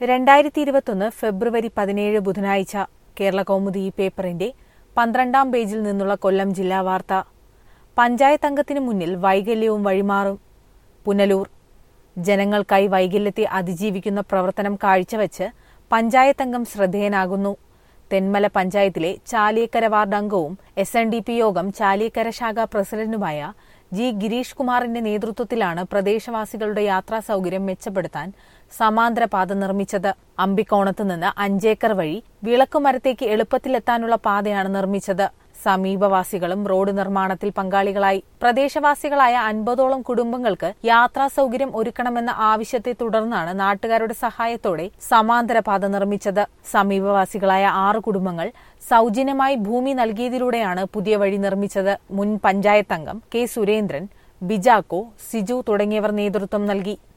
രണ്ടായിരത്തി ഇരുപത്തൊന്ന് ഫെബ്രുവരി പതിനേഴ് ബുധനാഴ്ച കേരള കൗമുദി ഈ പേപ്പറിന്റെ പന്ത്രണ്ടാം പേജിൽ നിന്നുള്ള കൊല്ലം ജില്ലാ വാർത്ത പഞ്ചായത്ത് അംഗത്തിന് മുന്നിൽ വൈകല്യവും വഴിമാറും പുനലൂർ ജനങ്ങൾക്കായി വൈകല്യത്തെ അതിജീവിക്കുന്ന പ്രവർത്തനം കാഴ്ചവെച്ച് പഞ്ചായത്ത് അംഗം ശ്രദ്ധേയനാകുന്നു തെന്മല പഞ്ചായത്തിലെ ചാലിയക്കര വാർഡ് അംഗവും എസ് എൻ ഡി പി യോഗം ചാലിയക്കര ശാഖ പ്രസിഡന്റുമായ ജി ഗിരീഷ് കുമാറിന്റെ നേതൃത്വത്തിലാണ് പ്രദേശവാസികളുടെ യാത്രാ സൗകര്യം മെച്ചപ്പെടുത്താൻ സമാന്തര പാത നിർമ്മിച്ചത് അമ്പിക്കോണത്ത് നിന്ന് അഞ്ചേക്കർ വഴി വിളക്കുമരത്തേക്ക് എളുപ്പത്തിലെത്താനുള്ള പാതയാണ് നിർമ്മിച്ചത് സമീപവാസികളും റോഡ് നിർമ്മാണത്തിൽ പങ്കാളികളായി പ്രദേശവാസികളായ അൻപതോളം കുടുംബങ്ങൾക്ക് യാത്രാ സൗകര്യം ഒരുക്കണമെന്ന ആവശ്യത്തെ തുടർന്നാണ് നാട്ടുകാരുടെ സഹായത്തോടെ സമാന്തര പാത നിർമ്മിച്ചത് സമീപവാസികളായ ആറ് കുടുംബങ്ങൾ സൗജന്യമായി ഭൂമി നൽകിയതിലൂടെയാണ് പുതിയ വഴി നിർമ്മിച്ചത് മുൻ പഞ്ചായത്ത് അംഗം കെ സുരേന്ദ്രൻ ബിജാക്കോ സിജു തുടങ്ങിയവർ നേതൃത്വം നൽകി